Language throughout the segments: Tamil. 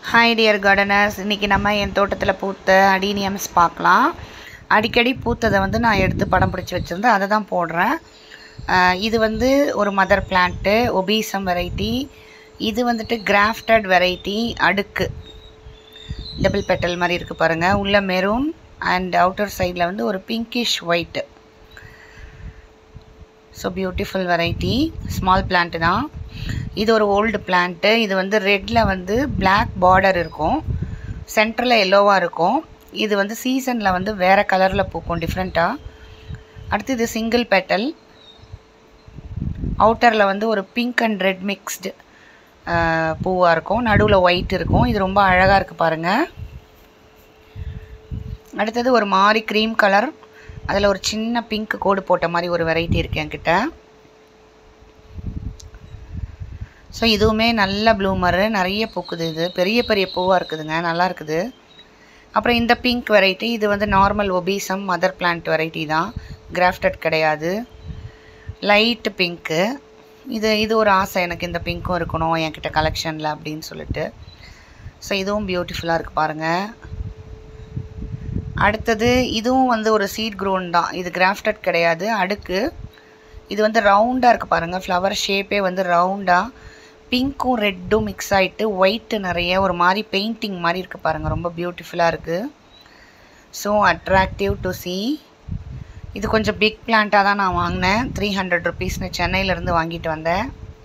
ஹாய் டியர் கார்டனர்ஸ் இன்றைக்கி நம்ம என் தோட்டத்தில் பூத்த அடீனியம்ஸ் பார்க்கலாம் அடிக்கடி பூத்ததை வந்து நான் எடுத்து படம் பிடிச்சி வச்சுருந்து அதை தான் போடுறேன் அஹ் இது வந்து ஒரு மதர் பிளான்ட்டு ஒபீசம் வெரைட்டி இது வந்துட்டு கிராஃப்டட் வெரைட்டி அடுக்கு டபுள் பெட்டல் மாதிரி இருக்குது பாருங்கள் உள்ள மெரூன் அண்ட் அவுட்டர் சைடில் வந்து ஒரு pinkish white so beautiful variety small plant தான் இது ஒரு ஓல்டு பிளான்ட்டு இது வந்து ரெட்டில் வந்து பிளாக் பார்டர் இருக்கும் சென்டரில் எல்லோவாக இருக்கும் இது வந்து சீசனில் வந்து வேறு கலரில் பூக்கும் டிஃப்ரெண்ட்டாக அடுத்து இது சிங்கிள் பெட்டல் அவுட்டரில் வந்து ஒரு பிங்க் அண்ட் ரெட் மிக்ஸ்டு பூவாக இருக்கும் நடுவில் ஒயிட் இருக்கும் இது ரொம்ப அழகாக இருக்குது பாருங்கள் அடுத்தது ஒரு மாதிரி க்ரீம் கலர் அதில் ஒரு சின்ன பிங்க் கோடு போட்ட மாதிரி ஒரு வெரைட்டி இருக்குது என்கிட்ட ஸோ இதுவுமே நல்ல ப்ளூமரு நிறைய பூக்குது இது பெரிய பெரிய பூவாக இருக்குதுங்க நல்லா இருக்குது அப்புறம் இந்த பிங்க் வெரைட்டி இது வந்து normal obesum mother plant variety தான் கிராஃப்டட் கிடையாது லைட்டு பிங்க்கு இது இது ஒரு ஆசை எனக்கு இந்த பிங்க்கும் இருக்கணும் என்கிட்ட கலெக்ஷனில் அப்படின்னு சொல்லிட்டு ஸோ இதுவும் பியூட்டிஃபுல்லாக இருக்குது பாருங்கள் அடுத்தது இதுவும் வந்து ஒரு சீட் க்ரோன் தான் இது கிராஃப்டட் கிடையாது அடுக்கு இது வந்து ரவுண்டாக இருக்குது பாருங்கள் ஃப்ளவர் ஷேப்பே வந்து ரவுண்டாக பிங்க்கும் ரெட்டும் மிக்ஸ் ஆகிட்டு ஒயிட்டு நிறைய ஒரு மாதிரி பெயிண்டிங் மாதிரி இருக்குது பாருங்கள் ரொம்ப பியூட்டிஃபுல்லாக இருக்குது ஸோ அட்ராக்டிவ் டு see இது கொஞ்சம் பிக் பிளான்ட்டாக தான் நான் வாங்கினேன் த்ரீ ஹண்ட்ரட் ருபீஸ்னு சென்னையிலேருந்து வாங்கிட்டு வந்தேன்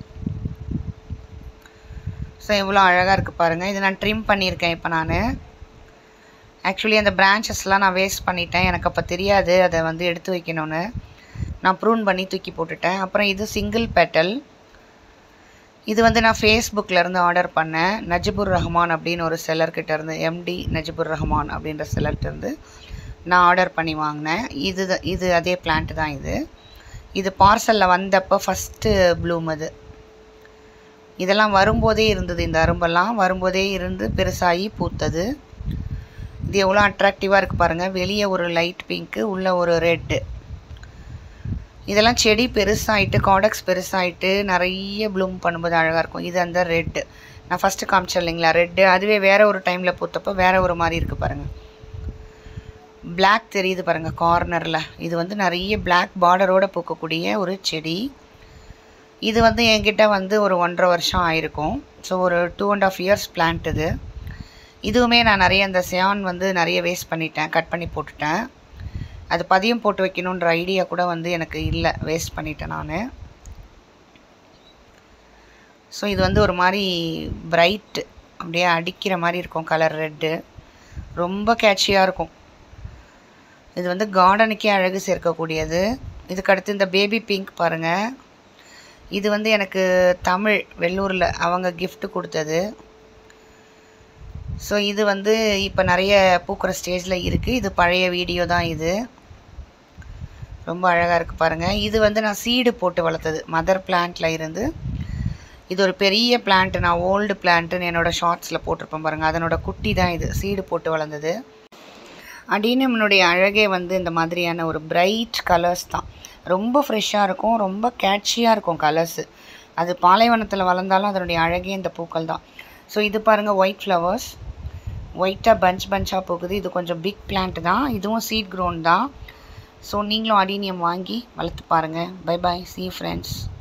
ஸோ எவ்வளோ அழகாக இருக்குது பாருங்கள் இது நான் ட்ரிம் பண்ணியிருக்கேன் இப்போ நான் ஆக்சுவலி அந்த பிரான்ச்சஸ்லாம் நான் வேஸ்ட் பண்ணிட்டேன் எனக்கு அப்போ தெரியாது அதை வந்து எடுத்து வைக்கணும்னு நான் ப்ரூன் பண்ணி தூக்கி போட்டுட்டேன் அப்புறம் இது சிங்கிள் பெட்டல் இது வந்து நான் ஃபேஸ்புக்கில் இருந்து ஆர்டர் பண்ணேன் நஜிபுர் ரஹ்மான் அப்படின்னு ஒரு செல்லர்கிட்ட இருந்து எம்டி நஜிபுர் ரஹ்மான் அப்படின்ற செல்லர்கிட்ட இருந்து நான் ஆர்டர் பண்ணி வாங்கினேன் இது த- இது அதே பிளான்ட் தான் இது இது பார்சலில் வந்தப்போ ஃபஸ்ட்டு ப்ளூம் அது இதெல்லாம் வரும்போதே இருந்தது இந்த அரும்பெல்லாம் வரும்போதே இருந்து பெருசாகி பூத்தது இது எவ்வளோ அட்ராக்டிவாக இருக்குது பாருங்கள் வெளியே ஒரு லைட் பிங்க்கு உள்ளே ஒரு ரெட்டு இதெல்லாம் செடி பெருசாகிட்டு காடக்ஸ் பெருசாகிட்டு நிறைய ப்ளூம் பண்ணும்போது அழகாக இருக்கும் இது அந்த ரெட்டு நான் ஃபஸ்ட்டு காமிச்சேன் இல்லைங்களா ரெட்டு அதுவே வேறு ஒரு டைமில் பூத்தப்போ வேறு ஒரு மாதிரி இருக்குது பாருங்கள் Black தெரியுது பாருங்கள் கார்னரில் இது வந்து நிறைய Black பார்டரோட பூக்கக்கூடிய ஒரு செடி இது வந்து என்கிட்ட வந்து ஒரு ஒன்றரை வருஷம் ஆயிருக்கும் ஸோ ஒரு two and half years plant இது இதுவுமே நான் நிறைய இந்த சியான் வந்து நிறைய வேஸ்ட் பண்ணிட்டேன் கட் பண்ணி போட்டுட்டேன் அது பதியம் போட்டு வைக்கணுன்ற ஐடியா கூட வந்து எனக்கு இல்லை வேஸ்ட் பண்ணிட்டேன் நான் ஸோ இது வந்து ஒரு மாதிரி பிரைட் அப்படியே அடிக்கிற மாதிரி இருக்கும் கலர் ரெட்டு ரொம்ப கேட்சியாக இருக்கும் இது வந்து கார்டனுக்கே அழகு சேர்க்கக்கூடியது இதுக்கு அடுத்து இந்த பேபி பிங்க் பாருங்கள் இது வந்து எனக்கு தமிழ் வெள்ளூரில் அவங்க gift கொடுத்தது ஸோ இது வந்து இப்போ நிறைய பூக்கிற ஸ்டேஜில் இருக்குது இது பழைய வீடியோ தான் இது ரொம்ப அழகாக இருக்குது பாருங்கள் இது வந்து நான் சீடு போட்டு வளர்த்தது மதர் பிளான்ட்டில் இருந்து இது ஒரு பெரிய பிளான்ட் நான் ஓல்டு பிளான்ட்டுன்னு என்னோடய ஷார்ட்ஸில் போட்டிருப்பேன் பாருங்கள் அதனோட குட்டி தான் இது சீடு போட்டு வளர்ந்தது அடீனம்னுடைய அழகே வந்து இந்த மாதிரியான ஒரு பிரைட் கலர்ஸ் தான் ரொம்ப ஃப்ரெஷ்ஷாக இருக்கும் ரொம்ப கேட்சியாக இருக்கும் கலர்ஸு அது பாலைவனத்தில் வளர்ந்தாலும் அதனுடைய அழகே இந்த பூக்கள் தான் ஸோ இது பாருங்கள் ஒயிட் ஃப்ளவர்ஸ் ஒயிட்டாக பஞ்ச் பஞ்சாக போகுது இது கொஞ்சம் பிக் பிளான்ட் தான் இதுவும் சீட் க்ரோன் தான் ஸோ நீங்களும் அடீனியம் வாங்கி வளர்த்து பாருங்கள் பை பை சி ஃப்ரெண்ட்ஸ்